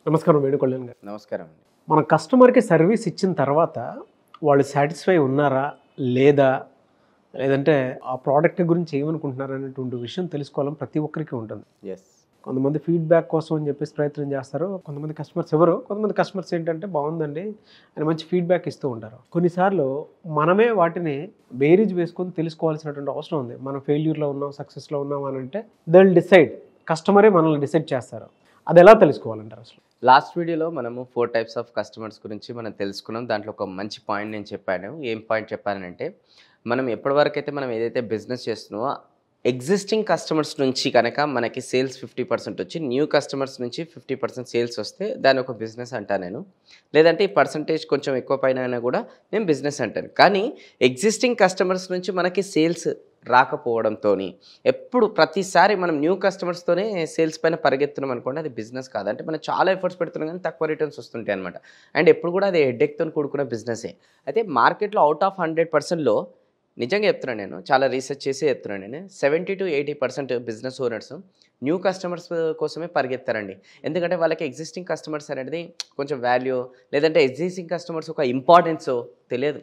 నమస్కారం వేణుకళ్యాణ్ గారు నమస్కారం అండి మన కస్టమర్కి సర్వీస్ ఇచ్చిన తర్వాత వాళ్ళు సాటిస్ఫై ఉన్నారా లేదా లేదంటే ఆ ప్రోడక్ట్ గురించి ఏమనుకుంటున్నారు అనేటువంటి విషయం తెలుసుకోవాలని ప్రతి ఒక్కరికి ఉంటుంది ఎస్ కొంతమంది ఫీడ్బ్యాక్ కోసం అని చెప్పేసి ప్రయత్నం చేస్తారు కొంతమంది కస్టమర్స్ ఎవరు కొంతమంది కస్టమర్స్ ఏంటంటే బాగుందండి అని మంచి ఫీడ్బ్యాక్ ఇస్తూ ఉంటారు కొన్నిసార్లు మనమే వాటిని బేరీజ్ వేసుకొని తెలుసుకోవాల్సినటువంటి అవసరం ఉంది మనం ఫెయిల్యూర్లో ఉన్నాం సక్సెస్లో ఉన్నాం అని అంటే దెల్ డిసైడ్ కస్టమరే మనల్ని డిసైడ్ చేస్తారు అది ఎలా తెలుసుకోవాలంటారు అసలు లాస్ట్ వీడియోలో మనము ఫోర్ టైప్స్ ఆఫ్ కస్టమర్స్ గురించి మనం తెలుసుకున్నాం దాంట్లో ఒక మంచి పాయింట్ నేను చెప్పాను ఏం పాయింట్ చెప్పానంటే మనం ఎప్పటివరకు అయితే మనం ఏదైతే బిజినెస్ చేస్తున్నామో ఎగ్జిస్టింగ్ కస్టమర్స్ నుంచి కనుక మనకి సేల్స్ ఫిఫ్టీ పర్సెంట్ వచ్చి న్యూ కస్టమర్స్ నుంచి ఫిఫ్టీ పర్సెంట్ సేల్స్ వస్తే దాని ఒక బిజినెస్ అంటాను నేను లేదంటే ఈ పర్సంటేజ్ కొంచెం ఎక్కువ పైన అయినా కూడా నేను బిజినెస్ అంటాను కానీ ఎగ్జిస్టింగ్ కస్టమర్స్ నుంచి మనకి సేల్స్ రాకపోవడంతో ఎప్పుడు ప్రతిసారి మనం న్యూ కస్టమర్స్తోనే సేల్స్ పైన పరిగెత్తున్నాం అనుకోండి అది బిజినెస్ కాదు అంటే మనం చాలా ఎఫర్ట్స్ పెడుతున్నాం కానీ తక్కువ రిటర్న్స్ వస్తుంటాయి అనమాట అండ్ ఎప్పుడు కూడా అది హెడ్ఎక్తో కూడుకున్న బిజినెసే అయితే మార్కెట్లో అవుట్ ఆఫ్ హండ్రెడ్ పర్సెంట్లో నిజంగా చెప్తున్నాను నేను చాలా రీసెర్చ్ చేసి చెప్తున్నాను నేను seventy to eighty percent business owners new customers కోసమే పరిగెత్తారండి ఎందుకంటే వాళ్ళకి ఎగ్జిస్టింగ్ కస్టమర్స్ అనేది కొంచెం వాల్యూ లేదంటే ఎగ్జిస్టింగ్ కస్టమర్స్ ఒక ఇంపార్టెన్స్ తెలియదు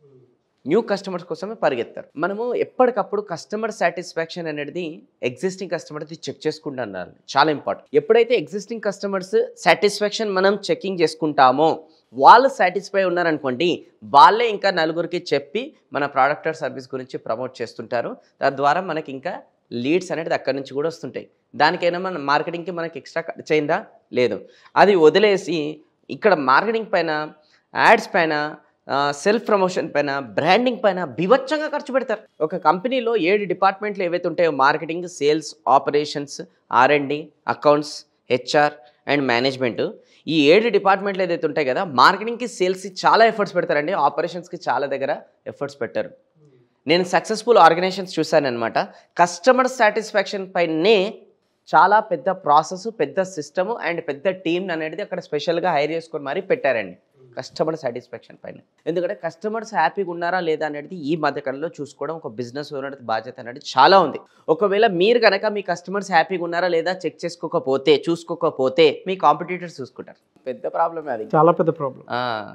న్యూ కస్టమర్స్ కోసమే పరిగెత్తారు మనము ఎప్పటికప్పుడు కస్టమర్ సాటిస్ఫాక్షన్ అనేది ఎగ్జిస్టింగ్ కస్టమర్ది చెక్ చేసుకుంటూ ఉండాలి చాలా ఇంపార్టెంట్ ఎప్పుడైతే ఎగ్జిస్టింగ్ కస్టమర్స్ సాటిస్ఫాక్షన్ మనం చెకింగ్ చేసుకుంటామో వాళ్ళు సాటిస్ఫై ఉన్నారనుకోండి వాళ్ళే ఇంకా నలుగురికి చెప్పి మన ప్రోడక్ట్ ఆర్ సర్వీస్ గురించి ప్రమోట్ చేస్తుంటారు తద్వారా మనకి ఇంకా లీడ్స్ అనేది అక్కడి నుంచి కూడా వస్తుంటాయి దానికైనా మన మార్కెటింగ్కి మనకి ఎక్స్ట్రా ఖర్చు అయిందా లేదు అది వదిలేసి ఇక్కడ మార్కెటింగ్ పైన యాడ్స్ పైన సెల్ఫ్ ప్రమోషన్ పైన బ్రాండింగ్ పైన బివచ్చంగా ఖర్చు పెడతారు ఒక కంపెనీలో ఏడు డిపార్ట్మెంట్లు ఏవైతే ఉంటాయో marketing sales operations R and D accounts HR and management ఈ ఏడు డిపార్ట్మెంట్లు ఏదైతే ఉంటాయి కదా మార్కెటింగ్కి సేల్స్కి చాలా ఎఫర్ట్స్ పెడతారండి ఆపరేషన్స్కి చాలా దగ్గర ఎఫర్ట్స్ పెట్టారు నేను సక్సెస్ఫుల్ ఆర్గనైజేషన్స్ చూశానమాట కస్టమర్ సాటిస్ఫాక్షన్ పైనే చాలా పెద్ద ప్రాసెస్ పెద్ద సిస్టమ్ అండ్ పెద్ద టీమ్ అనేది అక్కడ స్పెషల్గా హైర్ చేసుకొని మరీ పెట్టారండి కస్టమర్ సాటిస్ఫాక్షన్ పైన ఎందుకంటే కస్టమర్స్ హ్యాపీగా ఉన్నారా లేదా అనేది ఈ మధ్యకాలంలో చూసుకోవడం ఒక బిజినెస్ ఓనర్ బాధ్యత అనేది చాలా ఉంది ఒకవేళ మీరు కనుక మీ కస్టమర్స్ హ్యాపీగా ఉన్నారా లేదా చెక్ చేసుకోకపోతే చూసుకోకపోతే మీ కాంపిటీటర్స్ చూసుకుంటారు పెద్ద ప్రాబ్లమే అది చాలా పెద్ద ప్రాబ్లం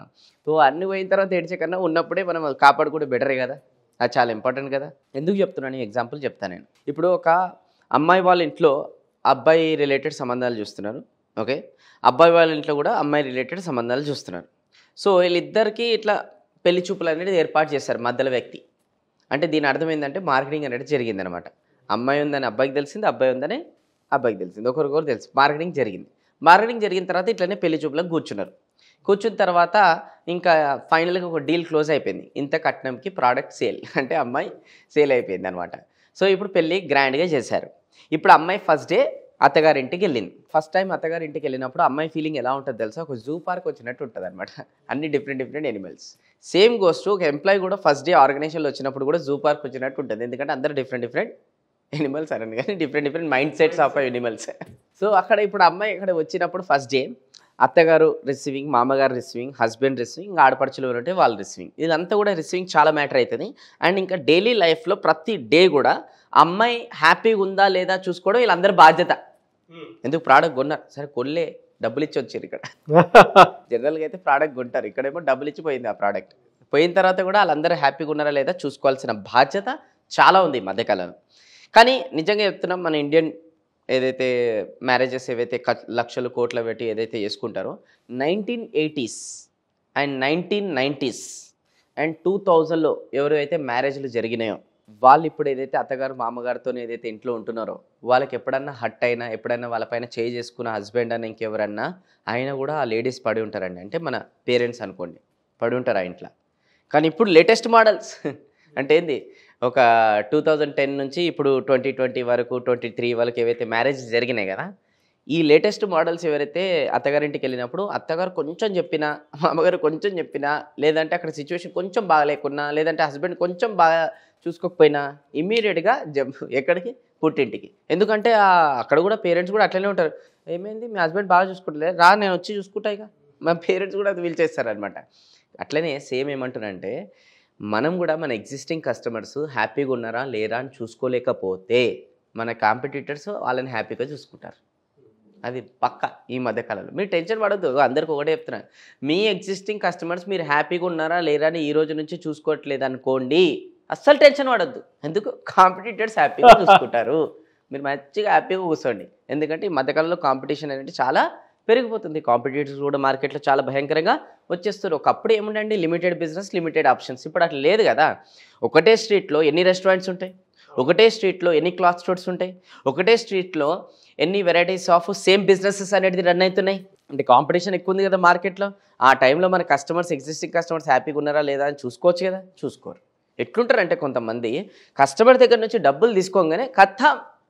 సో అన్ని పోయిన తర్వాత ఏడ్చే కన్నా ఉన్నప్పుడే మనం కాపాడుకుంటే బెటరే కదా అది చాలా ఇంపార్టెంట్ కదా ఎందుకు చెప్తున్నాను ఎగ్జాంపుల్ చెప్తాను నేను ఇప్పుడు ఒక అమ్మాయి వాళ్ళ ఇంట్లో అబ్బాయి రిలేటెడ్ సంబంధాలు చూస్తున్నారు ఓకే అబ్బాయి వాళ్ళ ఇంట్లో కూడా అమ్మాయి రిలేటెడ్ సంబంధాలు చూస్తున్నారు సో వీళ్ళిద్దరికీ ఇట్లా పెళ్లి చూపులు అనేది ఏర్పాటు చేశారు మధ్యలో వ్యక్తి అంటే దీని అర్థం ఏంటంటే మార్కెటింగ్ అనేది జరిగిందనమాట అమ్మాయి ఉందని అబ్బాయికి తెలిసింది అబ్బాయి ఉందని అబ్బాయికి తెలిసింది ఒకరికొకరు తెలుసు మార్కెటింగ్ జరిగింది మార్కెటింగ్ జరిగిన తర్వాత ఇట్లనే పెళ్లి చూపులకు కూర్చున్నారు కూర్చున్న తర్వాత ఇంకా ఫైనల్గా ఒక డీల్ క్లోజ్ అయిపోయింది ఇంత కట్నంకి ప్రోడక్ట్ సేల్ అంటే అమ్మాయి సేల్ అయిపోయింది అనమాట సో ఇప్పుడు పెళ్ళి గ్రాండ్గా చేశారు ఇప్పుడు అమ్మాయి ఫస్ట్ డే అత్తగారింటికి వెళ్ళింది ఫస్ట్ టైం అత్తగారింటికి వెళ్ళినప్పుడు అమ్మాయి ఫీలింగ్ ఎలా ఉంటుంది తెలుసా ఒక జూ పార్క్ వచ్చినట్టు ఉంటుంది అనమాట అన్ని different different animals same goes ఒక ఎంప్లాయీ కూడా ఫస్ట్ డే ఆర్గనైజేషన్లో వచ్చినప్పుడు కూడా జూ పార్క్ వచ్చినట్టు ఉంటుంది ఎందుకంటే అందరు డిఫరెంట్ డిఫరెంట్ ఎనిమల్స్ అనని కానీ different different mindsets of animals so అక్కడ ఇప్పుడు అమ్మాయి ఇక్కడ వచ్చినప్పుడు ఫస్ట్ డే అత్తగారు రిసీవింగ్ మామగారు రిసీవింగ్ హస్బెండ్ రిసీవింగ్ ఆడపడుచులు ఉంటే వాళ్ళు రిసీవింగ్ ఇదంతా కూడా రిసీవింగ్ చాలా మ్యాటర్ అవుతుంది అండ్ ఇంకా డైలీ లైఫ్లో ప్రతి డే కూడా అమ్మాయి హ్యాపీగా ఉందా లేదా చూసుకోవడం వీళ్ళందరి బాధ్యత ఎందుకు ప్రోడక్ట్ కొన్నారు సరే కొల్లే డబ్బులు ఇచ్చి వచ్చారు ఇక్కడ జనరల్గా అయితే ప్రోడక్ట్ కొంటారు ఇక్కడేమో డబ్బులు ఇచ్చి పోయింది ఆ ప్రోడక్ట్ పోయిన తర్వాత కూడా వాళ్ళందరూ హ్యాపీగా ఉన్నారా లేదా చూసుకోవాల్సిన బాధ్యత చాలా ఉంది ఈ మధ్యకాలంలో కానీ నిజంగా చెప్తున్నాం మన ఇండియన్ ఏదైతే మ్యారేజెస్ ఏవైతే ఖ- లక్షలు కోట్ల పెట్టి ఏదైతే చేసుకుంటారో nineteen eighties and nineteen nineties and two థౌజండ్లో ఎవరైతే మ్యారేజ్లు జరిగినాయో వాళ్ళు ఇప్పుడు ఏదైతే అత్తగారు మామగారితో ఏదైతే ఇంట్లో ఉంటున్నారో వాళ్ళకి ఎప్పుడన్నా హట్ అయినా ఎప్పుడైనా వాళ్ళపైన చేయి చేసుకున్న హస్బెండ్ అని ఇంకెవరన్నా అయినా కూడా ఆ లేడీస్ పడి ఉంటారండి అంటే మన పేరెంట్స్ అనుకోండి పడి ఉంటారు ఆ ఇంట్లో కానీ ఇప్పుడు లేటెస్ట్ మోడల్స్ అంటే ఏంది ఒక టూ థౌజండ్ టెన్ నుంచి ఇప్పుడు ట్వంటీ ట్వంటీ వరకు ట్వంటీ త్రీ వరకు ఏవైతే మ్యారేజ్ జరిగినాయి కదా ఈ లేటెస్ట్ మోడల్స్ ఎవరైతే అత్తగారింటికి వెళ్ళినప్పుడు అత్తగారు కొంచెం చెప్పినా మామగారు కొంచెం చెప్పినా లేదంటే అక్కడ సిచ్యువేషన్ కొంచెం బాగాలేకున్నా లేదంటే హస్బెండ్ కొంచెం బాగా చూసుకోకపోయినా ఇమ్మీడియట్గా జంప్ ఎక్కడికి పుట్టింటికి ఎందుకంటే ఆ అక్కడ కూడా పేరెంట్స్ కూడా అట్లనే ఉంటారు ఏమైంది మీ హస్బెండ్ బాగా చూసుకుంటలే రా నేను వచ్చి చూసుకుంటా ఇక మా పేరెంట్స్ కూడా అది పిలిచేస్తారనమాట అట్లనే సేమ్ ఏమంటారంటే మనం కూడా మన ఎగ్జిస్టింగ్ కస్టమర్స్ హ్యాపీగా ఉన్నారా లేరా అని చూసుకోలేకపోతే మన కాంపిటీటర్స్ వాళ్ళని హ్యాపీగా చూసుకుంటారు అది పక్క ఈ మధ్య కాలంలో మీరు టెన్షన్ పడద్దు అందరికి ఒకటే చెప్తున్నాను మీ ఎగ్జిస్టింగ్ కస్టమర్స్ మీరు హ్యాపీగా ఉన్నారా లేరా అని ఈ రోజు నుంచి చూసుకోవట్లేదు అనుకోండి అస్సలు టెన్షన్ పడద్దు ఎందుకు కాంపిటీటర్స్ హ్యాపీగా చూసుకుంటారు మీరు మంచిగా హ్యాపీగా కూర్చోండి ఎందుకంటే ఈ మధ్యకాలంలో కాంపిటీషన్ అనేది చాలా పెరిగిపోతుంది కాంపిటీటర్స్ కూడా మార్కెట్లో చాలా భయంకరంగా వచ్చేస్తారు ఒకప్పుడు ఏముండండి లిమిటెడ్ బిజినెస్ లిమిటెడ్ ఆప్షన్స్ ఇప్పుడు అట్లా లేదు కదా ఒకటే స్ట్రీట్లో ఎన్ని రెస్టారెంట్స్ ఉంటాయి ఒకటే స్ట్రీట్లో ఎన్ని క్లాత్ స్టోర్స్ ఉంటాయి ఒకటే స్ట్రీట్లో ఎన్ని వెరైటీస్ ఆఫ్ సేమ్ బిజినెసెస్ అనేది రన్ అవుతున్నాయి అంటే కాంపిటీషన్ ఎక్కువ ఉంది కదా మార్కెట్లో ఆ టైంలో మన కస్టమర్స్ ఎగ్జిస్టింగ్ కస్టమర్స్ హ్యాపీగా ఉన్నారా లేదా అని చూసుకోవచ్చు కదా చూసుకోరు ఎట్లుంటారంటే కొంతమంది కస్టమర్ దగ్గర నుంచి డబ్బులు తీసుకోగానే కథ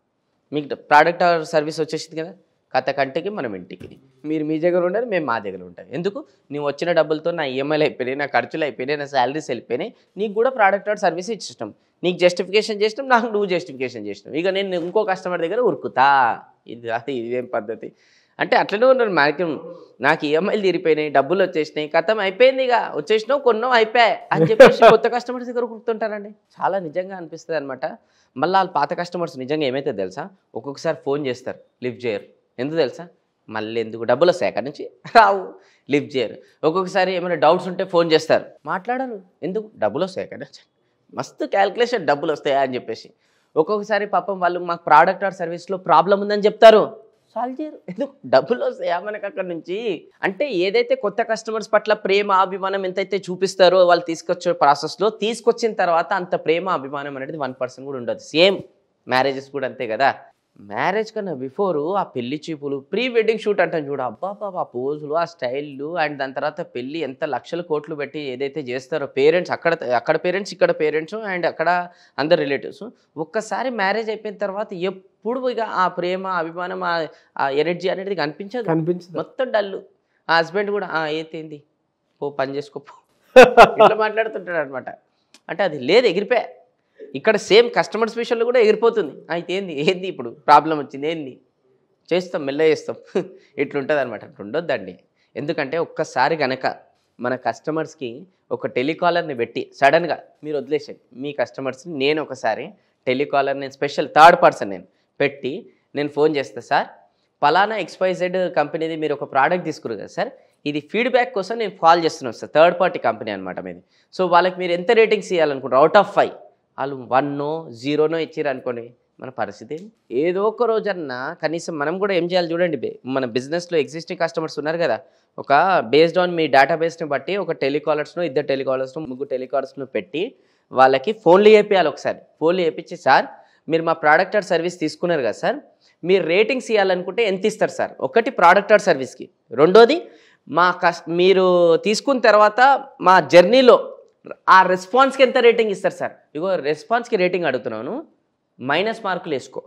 మీకు ప్రోడక్ట్ ఆర్ సర్వీస్ వచ్చేసింది కదా కథ కంటికి మనం ఇంటికి మీరు మీ దగ్గర ఉండరు మేము మా దగ్గర ఉంటాం ఎందుకు నువ్వు వచ్చిన డబ్బులతో నా ఈఎంఐలు అయిపోయినాయి నా ఖర్చులు అయిపోయినాయి నా శాలరీస్ వెళ్ళిపోయినాయి నీకు కూడా ప్రోడక్ట్ ఆర్ సర్వీస్ ఇచ్చినాం నీకు జస్టిఫికేషన్ చేసినాం నాకు నువ్వు జస్టిఫికేషన్ చేసినావు ఇక నేను ఇంకో కస్టమర్ దగ్గర ఉరుకుతా ఇది అది ఇదేం పద్ధతి అంటే అట్లనే ఉన్నారు మ్యాక్సిమం నాకు ఈఎంఐలు తీరిపోయినాయి డబ్బులు వచ్చేసినాయి కథం అయిపోయింది ఇక వచ్చేసినావు కొన్నావు అయిపోయాయి అని చెప్పేసి కొత్త కస్టమర్స్ దగ్గర ఉరుకుతుంటారండి చాలా నిజంగా అనిపిస్తుంది అనమాట మళ్ళీ వాళ్ళ పాత కస్టమర్స్ నిజంగా ఏమైతే తెలుసా ఒక్కొక్కసారి ఫోన్ చేస్తారు లిఫ్ట్ చేయరు ఎందుకు తెలుసా మళ్ళీ ఎందుకు డబ్బులు వస్తాయి అక్కడి నుంచి రావు లిఫ్ట్ చేయరు ఒక్కొక్కసారి ఏమైనా డౌట్స్ ఉంటే ఫోన్ చేస్తారు మాట్లాడరు ఎందుకు డబ్బులు వస్తాయి అక్కడి నుంచి మస్తు క్యాల్కులేషన్ డబ్బులు వస్తాయా అని చెప్పేసి ఒక్కొక్కసారి పాపం వాళ్ళు మాకు ప్రోడక్ట్ ఆర్ సర్వీస్లో ప్రాబ్లం ఉందని చెప్తారు సాల్వ్ చేయరు ఎందుకు డబ్బులు వస్తాయా మనకు అక్కడ నుంచి అంటే ఏదైతే కొత్త కస్టమర్స్ పట్ల ప్రేమ అభిమానం ఎంతైతే చూపిస్తారో వాళ్ళు తీసుకొచ్చే ప్రాసెస్లో తీసుకొచ్చిన తర్వాత అంత ప్రేమ అభిమానం అనేది వన్ పర్సెంట్ కూడా ఉండదు సేమ్ మ్యారేజెస్ కూడా అంతే కదా మ్యారేజ్ కన్నా బిఫోర్ ఆ పెళ్లి చూపులు ప్రీ వెడ్డింగ్ షూట్ అంటాను చూడు అబ్బా బాబా ఆ పోజులు ఆ స్టైల్లు అండ్ దాని తర్వాత పెళ్లి ఎంత లక్షల కోట్లు పెట్టి ఏదైతే చేస్తారో పేరెంట్స్ అక్కడ అక్కడ పేరెంట్స్ ఇక్కడ పేరెంట్స్ అండ్ అక్కడ అందరు రిలేటివ్స్ ఒక్కసారి మ్యారేజ్ అయిపోయిన తర్వాత ఎప్పుడు ఇక ఆ ప్రేమ అభిమానం ఆ- ఆ ఎనర్జీ అనేది కనిపించదు కనిపించదు మొత్తం డల్లు ఆ హస్బెండ్ కూడా "ఆ, ఏంది పో పని చేసుకోపో ఇట్లా మాట్లాడుతుంటాడు అనమాట అంటే అది లేదు ఎగిరిపోయా ఇక్కడ సేమ్ కస్టమర్స్ విషయంలో కూడా ఎగిరిపోతుంది అయితే ఏంది ఏంది ఇప్పుడు ప్రాబ్లం వచ్చింది ఏంది చేస్తాం మెల్ల చేస్తాం ఇట్లుంటుంది అనమాట అట్లా ఉండొద్దండి ఎందుకంటే ఒక్కసారి గనక మన కస్టమర్స్కి ఒక టెలికాలర్ని పెట్టి సడన్గా మీరు వదిలేసేయండి మీ కస్టమర్స్ని నేను ఒకసారి టెలికాలర్ నేను స్పెషల్ థర్డ్ పర్సన్ నేను పెట్టి నేను ఫోన్ చేస్తా సార్ పలానా ఎక్స్వైజెడ్ కంపెనీది మీరు ఒక ప్రోడక్ట్ తీసుకురు కదా సార్ ఇది ఫీడ్బ్యాక్ కోసం నేను కాల్ చేస్తున్నాను సార్ థర్డ్ పార్టీ కంపెనీ అనమాట మీది సో వాళ్ళకి మీరు ఎంత రేటింగ్స్ ఇవ్వాలనుకుంటారు అవుట్ ఆఫ్ ఫైవ్ వాళ్ళు వన్నో జీరోనో ఇచ్చారు అనుకోండి మన పరిస్థితి ఏంటి? ఏదో ఒక రోజన్నా కనీసం మనం కూడా ఏం చేయాలి చూడండి బే- మన బిజినెస్లో ఎగ్జిస్టింగ్ కస్టమర్స్ ఉన్నారు కదా ఒక బేస్డ్ ఆన్ మీ డేటాబేస్ని బట్టి ఒక టెలికాలర్స్ను ఇద్దరు టెలికాలర్స్ను ముగ్గురు టెలికాలర్స్ను పెట్టి వాళ్ళకి ఫోన్లు చేపియాలి ఒకసారి ఫోన్లు చేపించి సార్ మీరు మా ప్రోడక్ట్ ఆర్ సర్వీస్ తీసుకున్నారు కదా సార్ మీరు రేటింగ్స్ ఇవ్వాలనుకుంటే ఎంత ఇస్తారు సార్ ఒకటి ప్రోడక్ట్ ఆర్ సర్వీస్కి రెండోది మా కస్ మీరు తీసుకున్న తర్వాత మా జర్నీలో ఆ రెస్పాన్స్కి ఎంత రేటింగ్ ఇస్తారు సార్ ఇగో రెస్పాన్స్కి రేటింగ్ అడుగుతున్నాను మైనస్ మార్కులు వేసుకో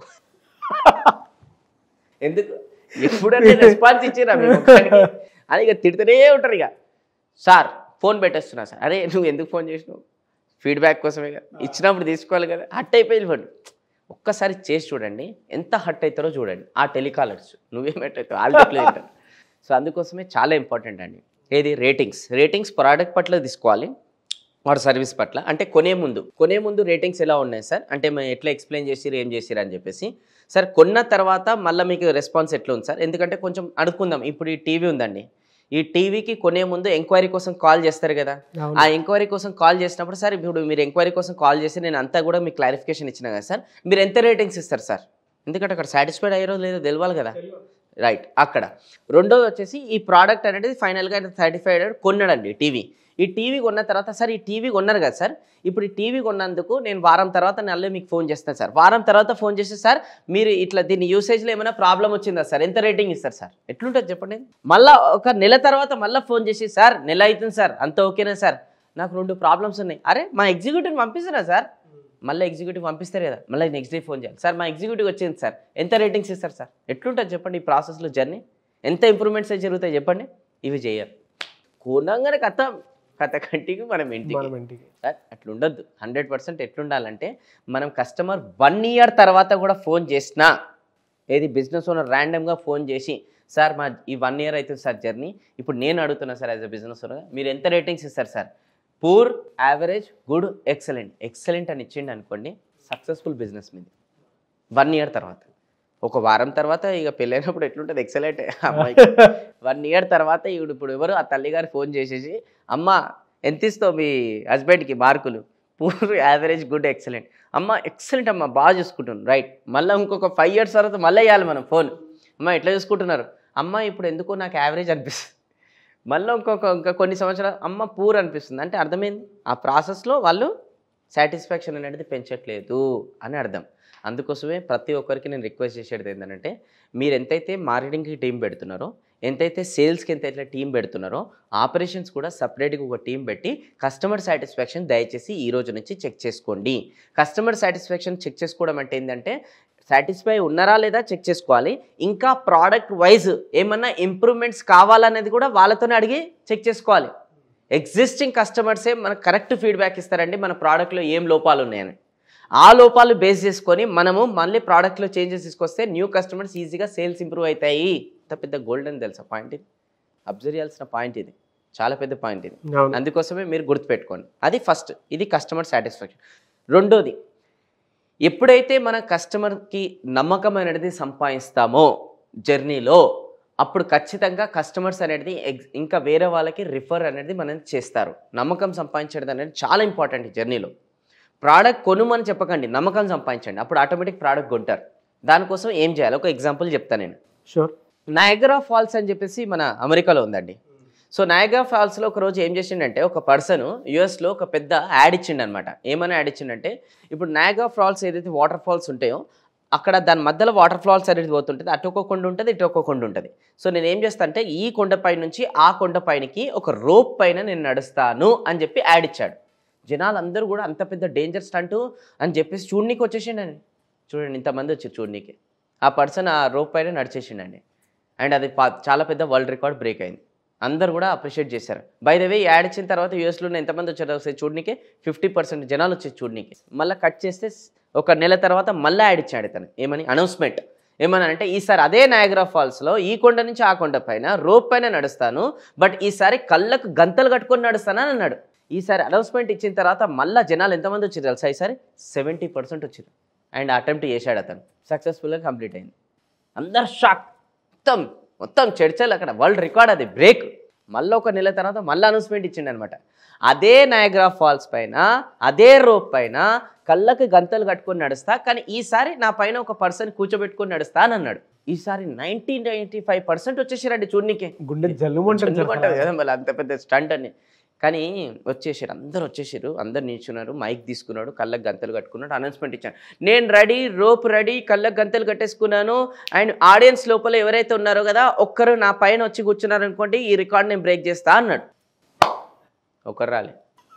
ఎందుకు ఎప్పుడన్నా రెస్పాన్స్ ఇచ్చిరా మీ ముఖానికి అని ఇక తిడుతూనే ఉంటారు ఇక సార్ ఫోన్ పెట్టేస్తున్నా సార్ అరే నువ్వు ఎందుకు ఫోన్ చేసినావు ఫీడ్బ్యాక్ కోసమే కదా ఇచ్చినప్పుడు తీసుకోవాలి కదా హట్ అయిపోయింది ఫోన్ ఒక్కసారి చేసి చూడండి ఎంత హట్ అవుతారో చూడండి ఆ టెలికాలర్స్ నువ్వేం అవుతావు వాళ్ళు సో అందుకోసమే చాలా ఇంపార్టెంట్ అండి ఏది రేటింగ్స్ రేటింగ్స్ ప్రోడక్ట్ పట్ల తీసుకోవాలి వాడు సర్వీస్ పట్ల అంటే కొనే ముందు కొనే ముందు రేటింగ్స్ ఎలా ఉన్నాయి సార్ అంటే మేము ఎట్లా ఎక్స్ప్లెయిన్ చేసిరు ఏం చేసిరు అని చెప్పేసి సార్ కొన్న తర్వాత మళ్ళీ మీకు రెస్పాన్స్ ఎట్లా ఉంది సార్ ఎందుకంటే కొంచెం అడుక్కుందాం ఇప్పుడు ఈ టీవీ ఉందండి ఈ టీవీకి కొనే ముందు ఎంక్వైరీ కోసం కాల్ చేస్తారు కదా అవును. ఆ ఎంక్వైరీ కోసం కాల్ చేసినప్పుడు సార్ ఇప్పుడు మీరు ఎంక్వైరీ కోసం కాల్ చేసి నేను అంతా కూడా మీకు క్లారిఫికేషన్ ఇచ్చిన కదా సార్ మీరు ఎంత రేటింగ్స్ ఇస్తారు సార్ ఎందుకంటే అక్కడ సాటిస్ఫైడ్ అయ్యారో లేదో తెలియాలి కదా రైట్ అక్కడ రెండోది వచ్చేసి ఈ ప్రోడక్ట్ అనేది ఫైనల్గా సర్టిఫైడ్ కొన్నాడండి టీవీ ఈ టీవీ కొన్న తర్వాత సార్ ఈ టీవీ కొన్నారు కదా సార్ ఇప్పుడు ఈ టీవీ కొన్నందుకు నేను వారం తర్వాత నెలలో మీకు ఫోన్ చేస్తాను సార్ వారం తర్వాత ఫోన్ చేసి సార్ మీరు ఇట్లా దీని యూసేజ్లో ఏమైనా ప్రాబ్లం వచ్చిందా సార్ ఎంత రేటింగ్ ఇస్తారు సార్ ఎట్లుంటుంది చెప్పండి మళ్ళీ ఒక నెల తర్వాత మళ్ళీ ఫోన్ చేసి సార్ నెల అవుతుంది సార్ అంత ఓకేనా సార్ నాకు రెండు ప్రాబ్లమ్స్ ఉన్నాయి అరే మా ఎగ్జిక్యూటివ్ పంపిస్తున్నా సార్ మళ్ళీ ఎగ్జిక్యూటివ్ పంపిస్తారు కదా మళ్ళీ నెక్స్ట్ డే ఫోన్ చేయాలి సార్ మా ఎగ్జిక్యూటివ్ వచ్చింది సార్ ఎంత రేటింగ్స్ ఇస్తారు సార్ ఎట్లుంటుంది చెప్పండి ఈ ప్రాసెస్లో జర్నీ ఎంత ఇంప్రూవ్మెంట్స్ జరుగుతాయి చెప్పండి ఇవి చేయరు కొనంగానే కథ కథ కంటికి మనం ఇంటికి మనం ఇంటికి సార్ అట్లా ఉండొద్దు హండ్రెడ్ పర్సెంట్ ఎట్లుండాలంటే మనం కస్టమర్ వన్ ఇయర్ తర్వాత కూడా ఫోన్ చేసినా ఏది బిజినెస్ ఓనర్ ర్యాండమ్గా ఫోన్ చేసి సార్ మా ఈ వన్ ఇయర్ అవుతుంది సార్ జర్నీ ఇప్పుడు నేను అడుగుతున్నా sir as a business owner మీరు ఎంత రేటింగ్స్ ఇస్తారు sir poor average good excellent excellent అని ఇచ్చిండి అనుకోండి సక్సెస్ఫుల్ బిజినెస్ మీది వన్ ఇయర్ తర్వాత ఒక వారం తర్వాత ఇక పెళ్ళైనప్పుడు ఎట్లుంటుంది ఎక్సలెంట్ అమ్మాయికి వన్ ఇయర్ తర్వాత ఈవిడ ఇప్పుడు ఎవరు ఆ తల్లిగారు ఫోన్ చేసేసి అమ్మ ఎంత ఇస్తావు మీ హస్బెండ్కి మార్కులు పూర్ యావరేజ్ గుడ్ ఎక్సలెంట్ అమ్మ ఎక్సలెంట్ అమ్మ బాగా చూసుకుంటున్నాను రైట్ మళ్ళీ ఇంకొక ఫైవ్ ఇయర్స్ తర్వాత మళ్ళీ వేయాలి మనం ఫోన్ అమ్మ ఎట్లా చూసుకుంటున్నారు అమ్మ ఇప్పుడు ఎందుకో నాకు యావరేజ్ అనిపిస్తుంది మళ్ళీ ఇంకొక ఇంకా కొన్ని సంవత్సరాలు అమ్మ పూర్ అనిపిస్తుంది అంటే అర్థమైంది ఆ ప్రాసెస్లో వాళ్ళు సాటిస్ఫాక్షన్ అనేది పెంచట్లేదు అని అర్థం అందుకోసమే ప్రతి ఒక్కరికి నేను రిక్వెస్ట్ చేసేది ఏంటంటే మీరు ఎంతైతే మార్కెటింగ్కి టీం పెడుతున్నారో ఎంతైతే సేల్స్కి ఎంతైతే టీం పెడుతున్నారో ఆపరేషన్స్ కూడా సపరేట్గా ఒక టీం పెట్టి కస్టమర్ సాటిస్ఫాక్షన్ దయచేసి ఈ రోజు నుంచి చెక్ చేసుకోండి కస్టమర్ సాటిస్ఫాక్షన్ చెక్ చేసుకోవడం అంటే ఏంటంటే సాటిస్ఫై ఉన్నారా లేదా చెక్ చేసుకోవాలి ఇంకా ప్రోడక్ట్ వైజ్ ఏమన్నా ఇంప్రూవ్మెంట్స్ కావాలనేది కూడా వాళ్ళతోనే అడిగి చెక్ చేసుకోవాలి ఎగ్జిస్టింగ్ కస్టమర్సే మనకు కరెక్ట్ ఫీడ్బ్యాక్ ఇస్తారండి మన ప్రోడక్ట్లో ఏం లోపాలు ఉన్నాయని ఆ లోపాలు బేస్ చేసుకొని మనము మళ్ళీ ప్రోడక్ట్లో చేంజెస్ తీసుకొస్తే న్యూ కస్టమర్స్ ఈజీగా సేల్స్ ఇంప్రూవ్ అవుతాయి ఇంత పెద్ద గోల్డెన్ తెలుసా పాయింట్ ఇది అబ్జర్వ్ చేయాల్సిన పాయింట్ ఇది చాలా పెద్ద పాయింట్ ఇది అవును అందుకోసమే మీరు గుర్తుపెట్టుకోండి అది ఫస్ట్ ఇది కస్టమర్ సాటిస్ఫాక్షన్ రెండోది ఎప్పుడైతే మన కస్టమర్కి నమ్మకం అనేది సంపాదిస్తామో జర్నీలో అప్పుడు ఖచ్చితంగా కస్టమర్స్ అనేది ఎగ్- ఇంకా వేరే వాళ్ళకి రిఫర్ అనేది మనం చేస్తారు నమ్మకం సంపాదించడం అనేది చాలా ఇంపార్టెంట్ ఈ జర్నీలో ప్రోడక్ట్ కొనుమని చెప్పకండి నమ్మకం సంపాదించండి అప్పుడు ఆటోమేటిక్ ప్రోడక్ట్ కొంటారు దానికోసం ఏం చేయాలి ఒక ఎగ్జాంపుల్ చెప్తాను నేను షూర్ నయగరా ఫాల్స్ అని చెప్పేసి మన అమెరికాలో ఉందండి సో నయగరా ఫాల్స్లో ఒక రోజు ఏం చేసిండంటే ఒక పర్సన్ యుఎస్లో ఒక పెద్ద యాడ్ ఇచ్చిండు అనమాట ఏమని యాడ్ ఇచ్చిండంటే ఇప్పుడు నయగరా ఫాల్స్ ఏదైతే వాటర్ ఫాల్స్ ఉంటాయో అక్కడ దాని మధ్యలో వాటర్ ఫాల్స్ అనేది పోతుంటుంది అటు ఒక కొండ ఉంటుంది ఇటు ఒక కొండ ఉంటుంది సో నేను ఏం చేస్తా అంటే ఈ కొండపై నుంచి ఆ కొండపైనకి ఒక రోప్ పైన నేను నడుస్తాను అని చెప్పి యాడ్ ఇచ్చాడు జనాలు అందరూ కూడా అంత పెద్ద డేంజర్ స్టంట్ అని చెప్పేసి చూడనీకి వచ్చేసిండని చూడండి ఇంతమంది వచ్చారు చూడనీకి ఆ పర్సన్ ఆ రోప్ పైన నడిచేసిండండి అండ్ అది పా- చాలా పెద్ద వరల్డ్ రికార్డ్ బ్రేక్ అయింది అందరు కూడా అప్రిషియేట్ చేశారు బై ద వే యాడ్ ఇచ్చిన తర్వాత యూఎస్లో ఎంతమంది వచ్చారు ఒకసారి చూడనీకి ఫిఫ్టీ పర్సెంట్ జనాలు వచ్చి చూడనీకి మళ్ళీ కట్ చేస్తే స్- ఒక నెల తర్వాత మళ్ళీ యాడ్ ఇచ్చాడు ఇతను ఏమని అనౌన్స్మెంట్ ఏమని అంటే ఈసారి అదే నయాగ్రా ఫాల్స్లో ఈ కొండ నుంచి ఆ కొండ పైన రోప్ పైన నడుస్తాను బట్ ఈసారి కళ్ళకు గంతలు కట్టుకొని నడుస్తానని అన్నాడు ఈసారి అనౌన్స్మెంట్ ఇచ్చిన తర్వాత మళ్ళీ జనాలు ఎంతమంది వచ్చారు తెలుసా ఈసారి సెవెంటీ పర్సెంట్ వచ్చారు అండ్ అటెంప్ట్ చేశాడు అతను సక్సెస్ఫుల్గా కంప్లీట్ అయింది అందరు షాక్ మొత్తం మొత్తం చర్చలు అక్కడ వరల్డ్ రికార్డ్ అది బ్రేక్ మళ్ళీ ఒక నెల తర్వాత మళ్ళీ అనౌన్స్మెంట్ ఇచ్చిండు అనమాట అదే నయగ్రా ఫాల్స్ పైన అదే రోప్ పైన కళ్ళకి గంతలు కట్టుకొని నడుస్తా కానీ ఈసారి నా పైన ఒక పర్సన్ కూర్చోబెట్టుకొని నడుస్తా అని అన్నాడు ఈసారి నైన్టీ నైంటీ ఫైవ్ పర్సెంట్ వచ్చేసారండి చూడనీకే గుండె జల్లుమంటుంది ఉంటుంది కదా మళ్ళీ అంత పెద్ద స్టంట్ అని కానీ వచ్చేసారు అందరు వచ్చేసారు అందరు నిల్చున్నారు మైక్ తీసుకున్నాడు కళ్ళకి గంతలు కట్టుకున్నాడు అనౌన్స్మెంట్ ఇచ్చాను నేను రెడీ రోప్ రెడీ కళ్ళకి గంతలు కట్టేసుకున్నాను అండ్ ఆడియన్స్ లోపల ఎవరైతే ఉన్నారో కదా ఒక్కరు నా పైన వచ్చి కూర్చున్నారు అనుకోండి ఈ రికార్డ్ నేను బ్రేక్ చేస్తా అన్నాడు ఒకరు రాలే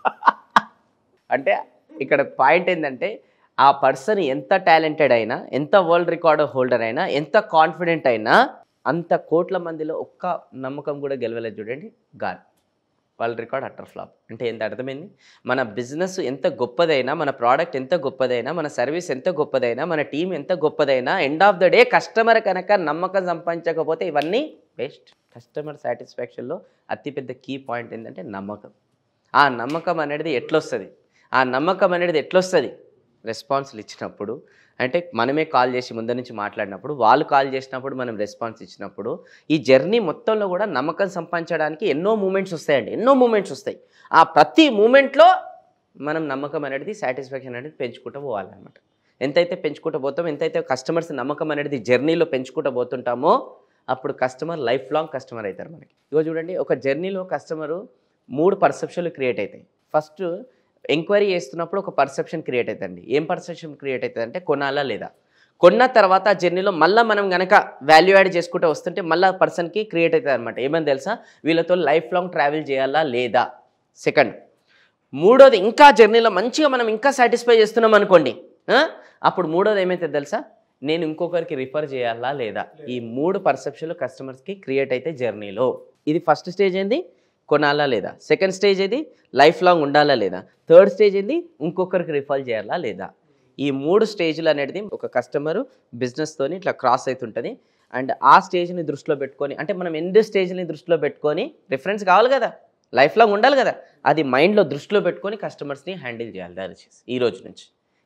అంటే ఇక్కడ పాయింట్ ఏంటంటే ఆ పర్సన్ ఎంత టాలెంటెడ్ అయినా ఎంత వరల్డ్ రికార్డ్ హోల్డర్ అయినా ఎంత కాన్ఫిడెంట్ అయినా అంత కోట్ల మందిలో ఒక్క నమ్మకం కూడా గెలవలేదు చూడండి గాన్ వాళ్ళ రికార్డ్ అటర్ ఫ్లాప్ అంటే ఎంత అర్థమైంది మన బిజినెస్ ఎంత గొప్పదైనా మన ప్రోడక్ట్ ఎంత గొప్పదైనా మన సర్వీస్ ఎంత గొప్పదైనా మన టీం ఎంత గొప్పదైనా end of the day customer కనుక నమ్మకం సంపాదించకపోతే ఇవన్నీ బెస్ట్ కస్టమర్ సాటిస్ఫాక్షన్లో అతిపెద్ద కీ పాయింట్ ఏంటంటే నమ్మకం ఆ నమ్మకం అనేది ఎట్లొస్తుంది ఆ నమ్మకం అనేది ఎట్లొస్తుంది రెస్పాన్స్లు ఇచ్చినప్పుడు అంటే మనమే కాల్ చేసి ముందు నుంచి మాట్లాడినప్పుడు వాళ్ళు కాల్ చేసినప్పుడు మనం రెస్పాన్స్ ఇచ్చినప్పుడు ఈ జర్నీ మొత్తంలో కూడా నమ్మకం సంపాదించడానికి ఎన్నో మూమెంట్స్ వస్తాయండి ఎన్నో మూమెంట్స్ వస్తాయి ఆ ప్రతి మూమెంట్లో మనం నమ్మకం అనేది సాటిస్ఫాక్షన్ అనేది పెంచుకుంటూ పోవాలన్నమాట ఎంతైతే పెంచుకుంటూ పోతామో ఎంతైతే కస్టమర్స్ నమ్మకం అనేది జర్నీలో పెంచుకుంటూ పోతుంటామో అప్పుడు కస్టమర్ లైఫ్ లాంగ్ కస్టమర్ అవుతారు మనకి ఇగో చూడండి ఒక జర్నీలో కస్టమరు మూడు పర్సెప్షన్లు క్రియేట్ అవుతాయి ఫస్ట్ ఎంక్వైరీ చేస్తున్నప్పుడు ఒక పర్సెప్షన్ క్రియేట్ అవుతుంది ఏం పర్సెప్షన్ క్రియేట్ అవుతుంది అంటే కొనాలా లేదా కొన్న తర్వాత ఆ జర్నీలో మళ్ళీ మనం గనక వాల్యూ యాడ్ చేసుకుంటూ వస్తుంటే మళ్ళీ పర్సన్కి క్రియేట్ అవుతుంది అనమాట ఏమని తెలుసా వీళ్ళతో లైఫ్ లాంగ్ ట్రావెల్ చేయాలా లేదా సెకండ్ మూడోది ఇంకా జర్నీలో మంచిగా మనం ఇంకా సాటిస్ఫై చేస్తున్నాం అనుకోండి ఆ? అప్పుడు మూడోది ఏమైతే తెలుసా నేను ఇంకొకరికి రిఫర్ చేయాలా లేదా ఈ మూడు పర్సెప్షన్లు కస్టమర్స్కి క్రియేట్ అయితే జర్నీలో ఇది ఫస్ట్ స్టేజ్ ఏంది కొనాలా లేదా సెకండ్ స్టేజ్ ఏది లైఫ్ లాంగ్ ఉండాలా లేదా థర్డ్ స్టేజ్ ఏంది ఇంకొకరికి రిఫర్ చేయాలా లేదా ఈ మూడు స్టేజ్లు అనేది ఒక కస్టమర్ బిజినెస్తోని ఇట్లా క్రాస్ అవుతుంటుంది అండ్ ఆ స్టేజ్ని దృష్టిలో పెట్టుకొని అంటే మనం ఎన్ని స్టేజ్ని దృష్టిలో పెట్టుకొని రిఫరెన్స్ కావాలి కదా లైఫ్ లాంగ్ ఉండాలి కదా అది మైండ్లో దృష్టిలో పెట్టుకొని కస్టమర్స్ని హ్యాండిల్ చేయాలి దయచేసి ఈ రోజు నుంచి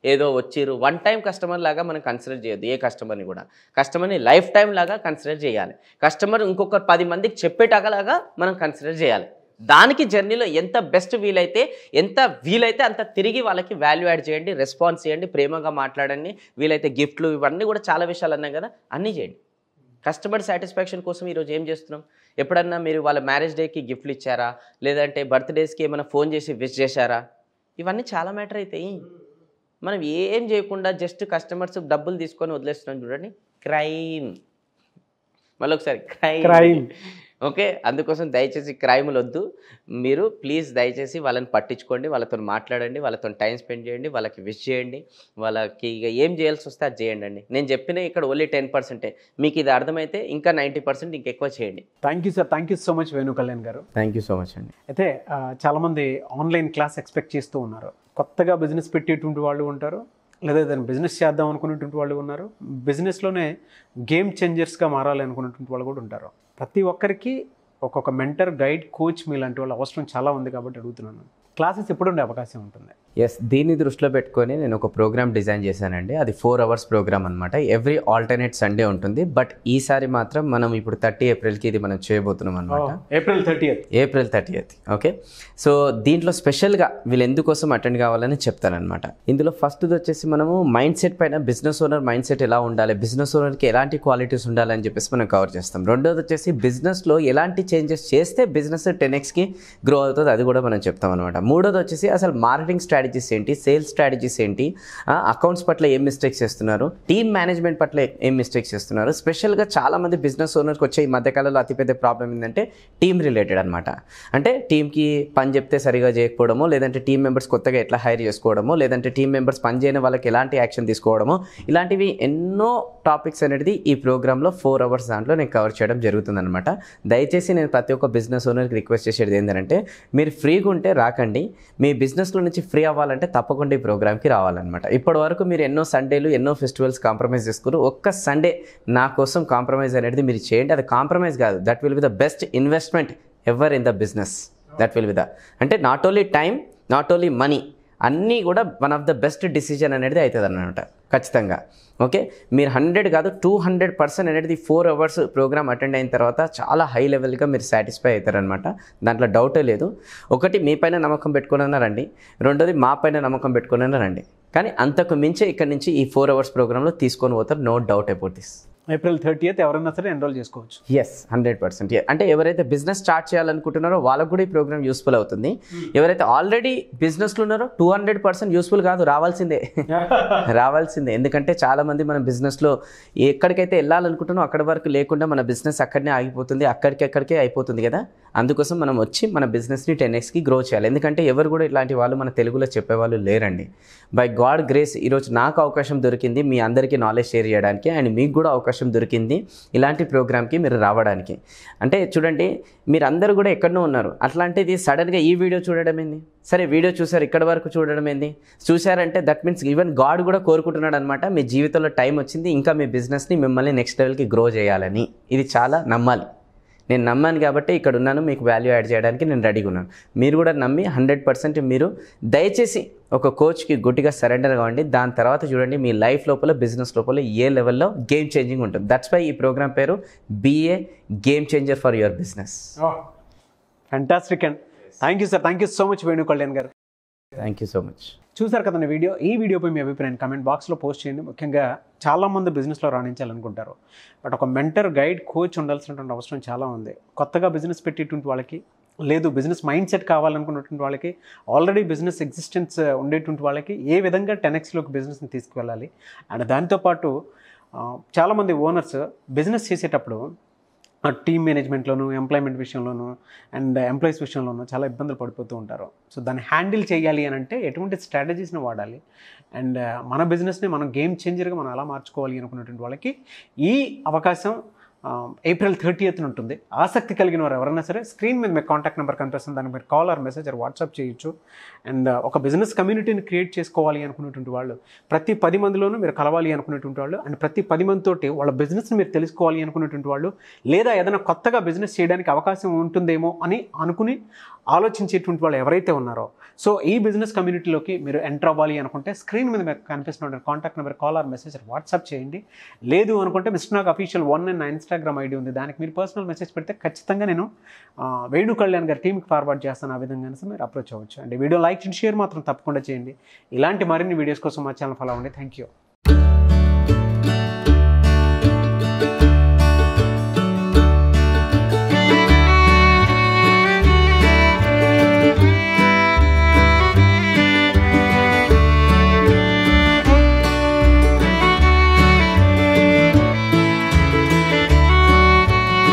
ఏదో వచ్చిర్రు వన్ టైం కస్టమర్ లాగా మనం కన్సిడర్ చేయొద్దు ఏ కస్టమర్ని కూడా కస్టమర్ని లైఫ్ టైం లాగా కన్సిడర్ చేయాలి కస్టమర్ ఇంకొక పది మందికి చెప్పేటలాగా మనం కన్సిడర్ చేయాలి దానికి జర్నీలో ఎంత బెస్ట్ వీలైతే ఎంత వీలైతే అంత తిరిగి వాళ్ళకి వాల్యూ యాడ్ చేయండి రెస్పాన్స్ చేయండి ప్రేమగా మాట్లాడండి వీలైతే గిఫ్ట్లు ఇవన్నీ కూడా చాలా విషయాలు అన్నాం కదా అన్నీ చేయండి కస్టమర్ సాటిస్ఫాక్షన్ కోసం ఈరోజు ఏం చేస్తున్నాం ఎప్పుడన్నా మీరు వాళ్ళ మ్యారేజ్ డేకి గిఫ్ట్లు ఇచ్చారా లేదంటే బర్త్డేస్కి ఏమైనా ఫోన్ చేసి విష్ చేశారా ఇవన్నీ చాలా మ్యాటర్ అవుతాయి మనం ఏం చేయకుండా జస్ట్ కస్టమర్స్ డబ్బులు తీసుకొని వదిలేస్తున్నాం చూడండి క్రైమ్ మళ్ళీ ఒకసారి క్రైమ్ Crime. ఓకే అందుకోసం దయచేసి క్రైములు వద్దు మీరు ప్లీజ్ దయచేసి వాళ్ళని పట్టించుకోండి వాళ్ళతో మాట్లాడండి వాళ్ళతో టైం స్పెండ్ చేయండి వాళ్ళకి విష్ చేయండి వాళ్ళకి ఇక ఏం చేయాల్సి వస్తే అది చేయండి అండి నేను చెప్పిన ఇక్కడ ఓన్లీ టెన్ పర్సెంటే మీకు ఇది అర్థమైతే ఇంకా నైంటీ పర్సెంట్ ఇంకెక్కువ చేయండి thank you sir thank you so much Venu Kalyan గారు థ్యాంక్ యూ సో మచ్ అండి అయితే ఆ, చాలామంది ఆన్లైన్ క్లాస్ ఎక్స్పెక్ట్ చేస్తూ ఉన్నారు కొత్తగా బిజినెస్ పెట్టేటువంటి వాళ్ళు ఉంటారు లేదా దాన్ని బిజినెస్ చేద్దాం అనుకునేటువంటి వాళ్ళు ఉన్నారు బిజినెస్లోనే గేమ్ చేంజర్స్గా మారాలి అనుకునేటువంటి వాళ్ళు కూడా ఉంటారు ప్రతి ఒక్కరికి ఒక్కొక్క మెంటర్ గైడ్ కోచ్ మీలాంటి వాళ్ళ అవసరం చాలా ఉంది కాబట్టి అడుగుతున్నాను క్లాసెస్ ఎప్పుడు ఉండే అవకాశం ఉంటుంది ఎస్ దీన్ని దృష్టిలో పెట్టుకొని నేను ఒక ప్రోగ్రామ్ డిజైన్ చేశానండి అది ఫోర్ అవర్స్ ప్రోగ్రామ్ అనమాట ఎవ్రీ ఆల్టర్నేట్ సండే ఉంటుంది బట్ ఈసారి మాత్రం మనం ఇప్పుడు థర్టీ ఏప్రిల్కి ఇది మనం చేయబోతున్నాం అనమాట April thirty April thirty okay so దీంట్లో స్పెషల్గా వీళ్ళు ఎందుకోసం అటెండ్ కావాలని చెప్తానమాట ఇందులో ఫస్ట్ వచ్చేసి మనము మైండ్ సెట్ పైన బిజినెస్ ఓనర్ మైండ్ సెట్ ఎలా ఉండాలి బిజినెస్ ఓనర్కి ఎలాంటి క్వాలిటీస్ ఉండాలని చెప్పేసి మనం కవర్ చేస్తాం రెండోది వచ్చేసి బిజినెస్లో ఎలాంటి చేంజెస్ చేస్తే బిజినెస్ టెన్ ఎక్స్కి గ్రో అవుతుంది అది కూడా మనం చెప్తాం అనమాట మూడోది వచ్చేసి అసలు మార్కెటింగ్ స్ట్రాటజీస్ ఏంటి సేల్స్ స్ట్రాటజీస్ ఏంటి అకౌంట్స్ పట్ల ఏం మిస్టేక్స్ చేస్తున్నారు టీమ్ మేనేజ్మెంట్ పట్ల ఏం మిస్టేక్స్ చేస్తున్నారు స్పెషల్గా చాలామంది బిజినెస్ ఓనర్కి వచ్చే ఈ మధ్యకాలంలో అతిపెద్ద ప్రాబ్లం ఏంటంటే టీమ్ రిలేటెడ్ అనమాట అంటే టీంకి పని చెప్తే సరిగా చేయకపోవడమో లేదంటే టీం మెంబర్స్ కొత్తగా ఎట్లా హైర్ చేసుకోవడమో లేదంటే టీం మెంబర్స్ పని చేయని వాళ్ళకి ఎలాంటి యాక్షన్ తీసుకోవడమో ఇలాంటివి ఎన్నో టాపిక్స్ అనేది ఈ ప్రోగ్రాంలో ఫోర్ అవర్స్ దాంట్లో నేను కవర్ చేయడం జరుగుతుందన్నమాట దయచేసి నేను ప్రతి ఒక్క బిజినెస్ ఓనర్కి రిక్వెస్ట్ చేసేది ఏంటంటే మీరు ఫ్రీగా ఉంటే రాకండి మీ బిజినెస్లో నుంచి ఫ్రీ అవ్వాలంటే తప్పకుండా ఈ ప్రోగ్రామ్కి రావాలన్నమాట ఇప్పటి వరకు మీరు ఎన్నో సండేలు ఎన్నో ఫెస్టివల్స్ కాంప్రమైజ్ చేసుకున్నారు ఒక్క సండే నా కోసం కాంప్రమైజ్ అనేది మీరు చేయండి అది కాంప్రమైజ్ కాదు that will be the best investment ever in the business that will be the అంటే not only time not only money అన్నీ కూడా one of the best decision అనేది అవుతుంది అన్నమాట ఖచ్చితంగా ఓకే మీరు హండ్రెడ్ కాదు టూ హండ్రెడ్ పర్సెంట్ అనేది ఫోర్ అవర్స్ ప్రోగ్రామ్ అటెండ్ అయిన తర్వాత చాలా హై లెవెల్గా మీరు సాటిస్ఫై అవుతారనమాట దాంట్లో డౌటే లేదు ఒకటి మీ పైన నమ్మకం పెట్టుకుని రండి రెండోది మా పైన నమ్మకం పెట్టుకుని రండి కానీ అంతకు మించి ఇక్కడ నుంచి ఈ ఫోర్ అవర్స్ ప్రోగ్రాంలో తీసుకొని పోతారు no doubt about this April thirty ఎవరైనా సరే ఎన్రోల్ చేసుకోవచ్చు ఎస్ హండ్రెడ్ పర్సెంట్ అంటే ఎవరైతే బిజినెస్ స్టార్ట్ చేయాలనుకుంటున్నారో వాళ్ళకు కూడా ఈ ప్రోగ్రామ్ యూస్ఫుల్ అవుతుంది ఎవరైతే ఆల్రెడీ బిజినెస్లో ఉన్నారో టూ హండ్రెడ్ పర్సెంట్ యూస్ఫుల్ కాదు రావాల్సిందే రావాల్సిందే ఎందుకంటే చాలా మంది మన బిజినెస్లో ఎక్కడికైతే వెళ్ళాలనుకుంటున్నామో అక్కడి వరకు లేకుండా మన బిజినెస్ అక్కడనే ఆగిపోతుంది అక్కడికి అక్కడికే అయిపోతుంది కదా అందుకోసం మనం వచ్చి మన బిజినెస్ని టెన్ ఎక్స్కి గ్రో చేయాలి ఎందుకంటే ఎవరు కూడా ఇలాంటి వాళ్ళు మన తెలుగులో చెప్పేవాళ్ళు లేరండి బై గాడ్ గ్రేస్ ఈరోజు నాకు అవకాశం దొరికింది మీ అందరికీ నాలెడ్జ్ షేర్ చేయడానికి అండ్ మీకు కూడా అవకాశం దొరికింది ఇలాంటి ప్రోగ్రామ్కి మీరు రావడానికి అంటే చూడండి మీరు అందరూ కూడా ఎక్కడనో ఉన్నారు అట్లాంటిది సడన్గా ఈ వీడియో చూడడం ఏంది సరే వీడియో చూసారు ఇక్కడ వరకు చూడడం ఏంది చూసారంటే దట్ మీన్స్ ఈవెన్ గాడ్ కూడా కోరుకుంటున్నాడు అనమాట మీ జీవితంలో టైం వచ్చింది ఇంకా మీ బిజినెస్ని మిమ్మల్ని నెక్స్ట్ లెవెల్కి గ్రో చేయాలని ఇది చాలా నమ్మాలి నేను నమ్మాను కాబట్టి ఇక్కడ ఉన్నాను మీకు వాల్యూ యాడ్ చేయడానికి నేను రెడీగా ఉన్నాను మీరు కూడా నమ్మి హండ్రెడ్ పర్సెంట్ మీరు దయచేసి ఒక కోచ్కి గుడ్డిగా సరెండర్ కావండి దాని తర్వాత చూడండి మీ లైఫ్ లోపల బిజినెస్ లోపల ఏ లెవెల్లో గేమ్ చేంజింగ్ ఉంటుంది దట్స్ వై ఈ ప్రోగ్రామ్ పేరు be a game changer for your business fantastic and thank you sir thank you so much Venu Kalyan గారు థ్యాంక్ యూ సో మచ్ చూసారు కదండి వీడియో ఈ వీడియోపై మీ అభిప్రాయం కమెంట్ బాక్స్లో పోస్ట్ చేయండి ముఖ్యంగా చాలామంది బిజినెస్లో రాణించాలనుకుంటారు బట్ ఒక మెంటర్ గైడ్ కోచ్ ఉండాల్సినటువంటి అవసరం చాలా ఉంది కొత్తగా బిజినెస్ పెట్టేటువంటి వాళ్ళకి లేదు బిజినెస్ మైండ్ సెట్ కావాలనుకున్నటువంటి వాళ్ళకి ఆల్రెడీ బిజినెస్ ఎగ్జిస్టెన్స్ ఉండేటువంటి వాళ్ళకి ఏ విధంగా టెన్ ఎక్స్లోకి బిజినెస్ని తీసుకువెళ్ళాలి అండ్ దాంతోపాటు ఆ, చాలామంది ఓనర్స్ బిజినెస్ చేసేటప్పుడు టీమ్ మేనేజ్మెంట్లోను ఎంప్లాయ్మెంట్ విషయంలోను అండ్ ఎంప్లాయీస్ విషయంలోనూ చాలా ఇబ్బందులు పడిపోతూ ఉంటారు సో దాన్ని హ్యాండిల్ చేయాలి అని అంటే ఎటువంటి స్ట్రాటజీస్ని వాడాలి అండ్ మన బిజినెస్ని మనం గేమ్ చేంజర్గా మనం ఎలా మార్చుకోవాలి అనుకున్నటువంటి వాళ్ళకి ఈ అవకాశం ఏప్రిల్ థర్టీ ఉంటుంది ఆసక్తి కలిగిన వారు ఎవరైనా సరే స్క్రీన్ మీద మీకు కాంటాక్ట్ నెంబర్ కనిపిస్తుంది దానికి మీరు call or message or WhatsApp చేయొచ్చు అండ్ ఒక బిజినెస్ కమ్యూనిటీని క్రియేట్ చేసుకోవాలి అనుకునేటువంటి వాళ్ళు ప్రతి పది మందిలోనూ మీరు కలవాలి అనుకునేటువంటి వాళ్ళు అండ్ ప్రతి పది మందితోటి వాళ్ళ బిజినెస్ని మీరు తెలుసుకోవాలి అనుకునేటువంటి వాళ్ళు లేదా ఏదైనా కొత్తగా బిజినెస్ చేయడానికి అవకాశం ఉంటుందేమో అని అనుకుని ఆలోచించేటువంటి వాళ్ళు ఎవరైతే ఉన్నారో సో ఈ బిజినెస్ కమ్యూనిటీలోకి మీరు ఎంటర్ అవ్వాలి అనుకుంటే స్క్రీన్ మీద మీకు కనిపిస్తున్న contact number call or message WhatsApp చేయండి లేదు అనుకుంటే mister Nag official one and నా ఇన్స్టాగ్రామ్ ఐడి ఉంది దానికి మీరు పర్సనల్ మెసేజ్ పెడితే ఖచ్చితంగా నేను ఆ, వేణు కళ్యాణ్ గారి టీంకి ఫార్వర్డ్ చేస్తాను ఆ విధంగా అనేసి మీరు అప్రోచ్ అవ్వచ్చు and video like and share మాత్రం తప్పకుండా చేయండి ఇలాంటి మరిన్ని వీడియోస్ కోసం మా ఛానల్ ఫాలో అవ్వండి థ్యాంక్ యూ